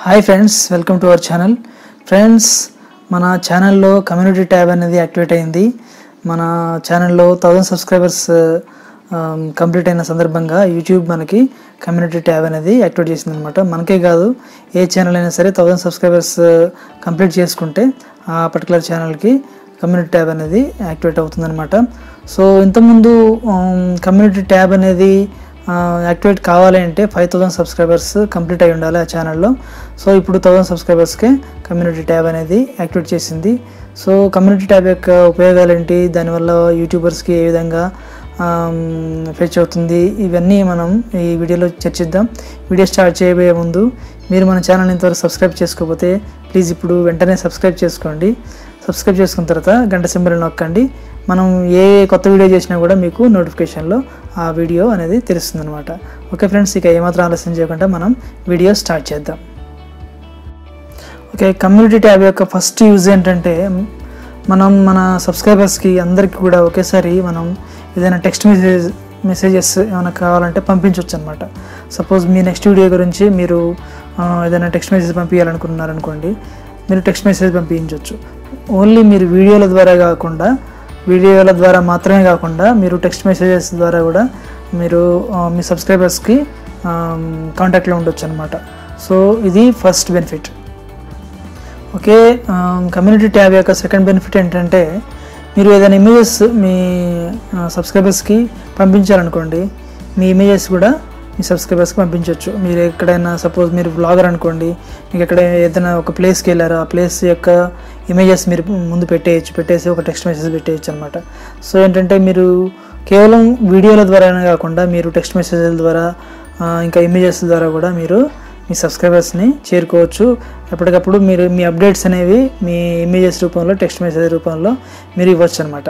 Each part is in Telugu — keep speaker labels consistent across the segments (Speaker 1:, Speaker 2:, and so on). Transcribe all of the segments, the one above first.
Speaker 1: hi friends welcome to our channel friends మన ఛానల్లో కమ్యూనిటీ ట్యాబ్ అనేది యాక్టివేట్ అయింది మన ఛానల్లో థౌజండ్ సబ్స్క్రైబర్స్ కంప్లీట్ అయిన సందర్భంగా యూట్యూబ్ మనకి కమ్యూనిటీ ట్యాబ్ అనేది యాక్టివేట్ చేసింది అనమాట మనకే కాదు ఏ ఛానల్ అయినా సరే థౌజండ్ సబ్స్క్రైబర్స్ కంప్లీట్ చేసుకుంటే ఆ పర్టికులర్ ఛానల్కి కమ్యూనిటీ ట్యాబ్ అనేది యాక్టివేట్ అవుతుందన్నమాట సో ఇంతకుముందు కమ్యూనిటీ ట్యాబ్ అనేది ఆ, యాక్టివేట్ కావాలి అంటే ఫైవ్ థౌసండ్ సబ్స్క్రైబర్స్ కంప్లీట్ అయి ఉండాలి ఆ ఛానల్లో సో ఇప్పుడు థౌసండ్ సబ్స్క్రైబర్స్కే కమ్యూనిటీ ట్యాబ్ అనేది యాక్టివేట్ చేసింది సో కమ్యూనిటీ ట్యాబ్ యొక్క ఉపయోగాలు ఏంటి దానివల్ల యూట్యూబర్స్కి ఏ విధంగా ఫెచ్ అవుతుంది ఇవన్నీ మనం ఈ వీడియోలో చర్చిద్దాం వీడియో స్టార్ట్ చేయబోయే ముందు మీరు మన ఛానల్ ఇంతవరకు సబ్స్క్రైబ్ చేసుకోకపోతే ప్లీజ్ ఇప్పుడు వెంటనే సబ్స్క్రైబ్ చేసుకోండి సబ్స్క్రైబ్ చేసుకున్న తర్వాత గంట సింబల్ నొక్కండి మనం ఏ కొత్త వీడియో చేసినా కూడా మీకు నోటిఫికేషన్లో ఆ వీడియో అనేది తెలుస్తుంది అనమాట ఓకే ఫ్రెండ్స్ ఇక ఏమాత్రం ఆలస్యం చేయకుండా మనం వీడియో స్టార్ట్ చేద్దాం ఓకే కమ్యూనిటీ ట్యాబ్ యొక్క ఫస్ట్ యూజ్ ఏంటంటే మనం మన సబ్స్క్రైబర్స్కి అందరికీ కూడా ఒకేసారి మనం ఏదైనా టెక్స్ట్ మెసేజ్ మెసేజెస్ ఏమైనా కావాలంటే పంపించవచ్చు అనమాట సపోజ్ మీ నెక్స్ట్ వీడియో గురించి మీరు ఆ, ఏదైనా టెక్స్ట్ మెసేజ్ పంపించాలనుకున్నారనుకోండి మీరు టెక్స్ట్ మెసేజ్ పంపించవచ్చు ఓన్లీ మీరు వీడియోల ద్వారా కాకుండా వీడియోల ద్వారా మాత్రమే కాకుండా మీరు టెక్స్ట్ మెసేజెస్ ద్వారా కూడా మీరు ఆ, మీ సబ్స్క్రైబర్స్కి కాంటాక్ట్లో ఉండొచ్చు అనమాట సో ఇది first benefit okay community tab యొక్క సెకండ్ బెనిఫిట్ ఏంటంటే మీరు ఏదైనా ఇమేజెస్ మీ సబ్స్క్రైబర్స్కి పంపించాలనుకోండి మీ ఇమేజెస్ కూడా మీ సబ్స్క్రైబర్స్కి పంపించవచ్చు మీరు ఎక్కడైనా సపోజ్ మీరు బ్లాగర్ అనుకోండి మీకు ఎక్కడ ఏదైనా ఒక ప్లేస్కి వెళ్ళారు ఆ ప్లేస్ యొక్క ఇమేజెస్ మీరు ముందు పెట్టేయచ్చు పెట్టేసి ఒక టెక్స్ట్ మెసేజ్ పెట్టేయచ్చు అనమాట సో ఏంటంటే మీరు కేవలం వీడియోల ద్వారానే కాకుండా మీరు టెక్స్ట్ మెసేజ్ల ద్వారా ఆ, ఇంకా ఇమేజెస్ ద్వారా కూడా మీరు మీ సబ్స్క్రైబర్స్ని చేరుకోవచ్చు ఎప్పటికప్పుడు మీరు మీ అప్డేట్స్ అనేవి మీ ఇమేజెస్ రూపంలో టెక్స్ట్ మెసేజ్ రూపంలో మీరు ఇవ్వచ్చు అనమాట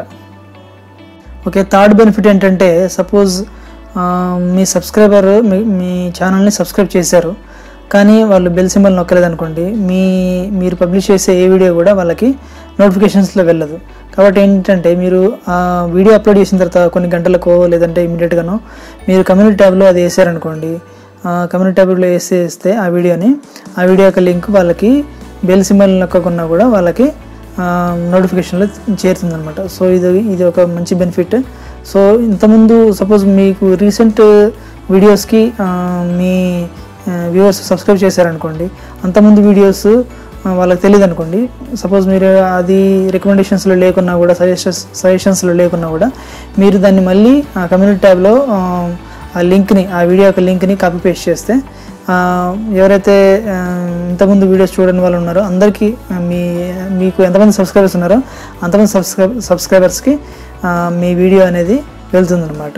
Speaker 1: ఓకే థర్డ్ బెనిఫిట్ ఏంటంటే సపోజ్ మీ సబ్స్క్రైబర్ మీ మీ ఛానల్ని సబ్స్క్రైబ్ చేశారు కానీ వాళ్ళు బెల్ సింబల్ నొక్కలేదు అనుకోండి మీ మీరు పబ్లిష్ చేసే ఏ వీడియో కూడా వాళ్ళకి నోటిఫికేషన్స్లో వెళ్ళదు కాబట్టి ఏంటంటే మీరు ఆ వీడియో అప్లోడ్ చేసిన తర్వాత కొన్ని గంటలకో లేదంటే ఇమీడియట్గానో మీరు కమ్యూనిటీ ట్యాబ్లో అది వేసారనుకోండి కమ్యూనిటీ ట్యాబ్లో వేసేస్తే ఆ వీడియోని ఆ వీడియో యొక్క లింక్ వాళ్ళకి బెల్ సింబల్ నొక్కకున్నా కూడా వాళ్ళకి నోటిఫికేషన్లో చేరుతుంది అనమాట సో ఇది ఇది ఒక మంచి బెనిఫిట్ సో ఇంతకుముందు సపోజ్ మీకు రీసెంట్ వీడియోస్కి మీ వ్యూవర్స్ సబ్స్క్రైబ్ చేశారనుకోండి అంతకుముందు వీడియోస్ వాళ్ళకి తెలియదు అనుకోండి సపోజ్ మీరు అది రికమెండేషన్స్లో లేకున్నా కూడా సజెషన్స్ సజెషన్స్లో లేకున్నా కూడా మీరు దాన్ని మళ్ళీ ఆ కమ్యూనిటీ ట్యాబ్లో ఆ లింక్ని ఆ వీడియో యొక్క లింక్ని కాపీ పేస్ట్ చేస్తే ఆ, ఎవరైతే ఆ, ఇంతకుముందు వీడియోస్ చూడని వాళ్ళు ఉన్నారో అందరికీ ఆ, మీ మీకు ఎంతమంది సబ్స్క్రైబర్స్ ఉన్నారో అంతమంది సబ్స్క్రైబ్ సబ్స్క్రైబర్స్కి ఆ, మీ వీడియో అనేది వెళ్తుందన్నమాట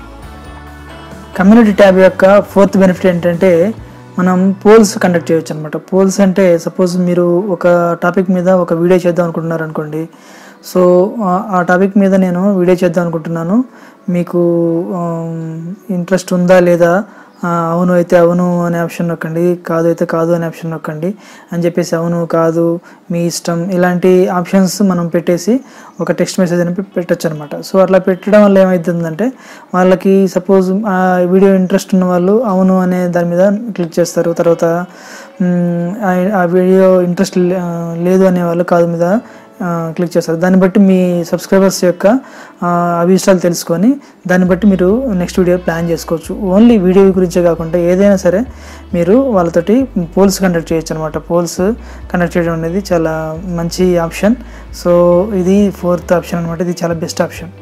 Speaker 1: కమ్యూనిటీ ట్యాబ్ యొక్క ఫోర్త్ బెనిఫిట్ ఏంటంటే మనం పోల్స్ కండక్ట్ చేయొచ్చు అనమాట పోల్స్ అంటే సపోజ్ మీరు ఒక టాపిక్ మీద ఒక వీడియో చేద్దాం అనుకుంటున్నారు అనుకోండి సో ఆ- ఆ టాపిక్ మీద నేను వీడియో చేద్దాం అనుకుంటున్నాను మీకు ఇంట్రెస్ట్ ఉందా లేదా ఆ, అవును అయితే అవును అనే ఆప్షన్ నొక్కండి కాదు అయితే కాదు అనే ఆప్షన్ నొక్కండి అని చెప్పేసి అవును కాదు మీ ఇష్టం ఇలాంటి ఆప్షన్స్ మనం పెట్టేసి ఒక టెక్స్ట్ మెసేజ్ అని పె- పెట్టొచ్చు అనమాట సో అట్లా పెట్టడం వల్ల ఏమవుతుందంటే వాళ్ళకి సపోజ్ ఆ వీడియో ఇంట్రెస్ట్ ఉన్న వాళ్ళు అవును అనే దాని మీద క్లిక్ చేస్తారు తర్వాత మ్, ఆ- ఆ వీడియో ఇంట్రెస్ట్ లేదు అనే వాళ్ళు కాదు మీద ఆ, క్లిక్ చేస్తారు దాన్ని బట్టి మీ సబ్స్క్రైబర్స్ యొక్క ఆ, అభిష్టాలు తెలుసుకొని దాన్ని బట్టి మీరు నెక్స్ట్ వీడియో ప్లాన్ చేసుకోవచ్చు ఓన్లీ వీడియో గురించే కాకుండా ఏదైనా సరే మీరు వాళ్ళతోటి పోల్స్ కండక్ట్ చేయొచ్చు అనమాట పోల్స్ కండక్ట్ చేయడం అనేది చాలా మంచి ఆప్షన్ సో ఇది ఫోర్త్ ఆప్షన్ అనమాట ఇది చాలా బెస్ట్ ఆప్షన్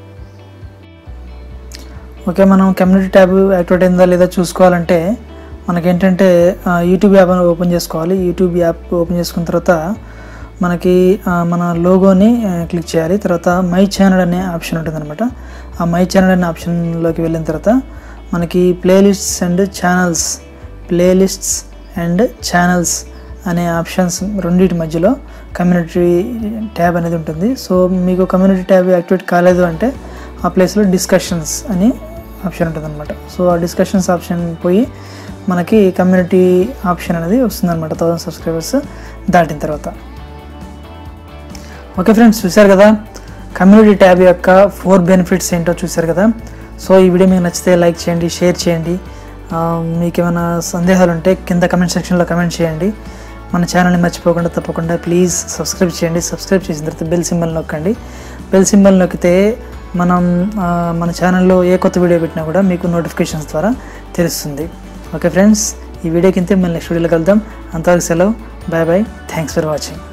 Speaker 1: ఓకే మనం కమ్యూనిటీ ట్యాబ్ యాక్టివేట్ అయిందా లేదా చూసుకోవాలంటే మనకేంటంటే ఆ, యూట్యూబ్ యాప్ అని ఓపెన్ చేసుకోవాలి యూట్యూబ్ యాప్ ఓపెన్ చేసుకున్న తర్వాత మనకి ఆ, మన లోగోని ఆ, క్లిక్ చేయాలి తర్వాత మై ఛానల్ అనే ఆప్షన్ ఉంటుందన్నమాట ఆ మై ఛానల్ అనే ఆప్షన్లోకి వెళ్ళిన తర్వాత మనకి playlists and channels playlists and channels అనే ఆప్షన్స్ రెండింటి మధ్యలో కమ్యూనిటీ ట్యాబ్ అనేది ఉంటుంది సో మీకు కమ్యూనిటీ ట్యాబ్ యాక్టివేట్ కాలేదు అంటే ఆ ప్లేస్లో డిస్కషన్స్ అని ఆప్షన్ ఉంటుంది అనమాట సో ఆ డిస్కషన్స్ ఆప్షన్ పోయి మనకి కమ్యూనిటీ ఆప్షన్ అనేది వస్తుంది అనమాట థౌసండ్ సబ్స్క్రైబర్స్ దాటిన తర్వాత ఓకే ఫ్రెండ్స్ చూశారు కదా కమ్యూనిటీ ట్యాబ్ యొక్క ఫోర్ బెనిఫిట్స్ ఏంటో చూశారు కదా సో ఈ వీడియో మీకు నచ్చితే లైక్ చేయండి షేర్ చేయండి ఆ, ఆ, మీకు ఏమైనా సందేహాలు ఉంటే కింద కమెంట్ సెక్షన్లో కమెంట్ చేయండి మన ఛానల్ని మర్చిపోకుండా తప్పకుండా ప్లీజ్ సబ్స్క్రైబ్ చేయండి సబ్స్క్రైబ్ చేసిన తర్వాత బెల్ సింబల్ నొక్కండి బెల్ సింబల్ నొక్కితే మనం ఆ, మన ఛానల్లో ఏ కొత్త వీడియో పెట్టినా కూడా మీకు నోటిఫికేషన్స్ ద్వారా తెలుస్తుంది ఓకే ఫ్రెండ్స్ ఈ వీడియో కింద మళ్ళీ నెక్స్ట్ వీడియోలో కలుద్దాం అంతవరకు సెలవు bye bye thanks for watching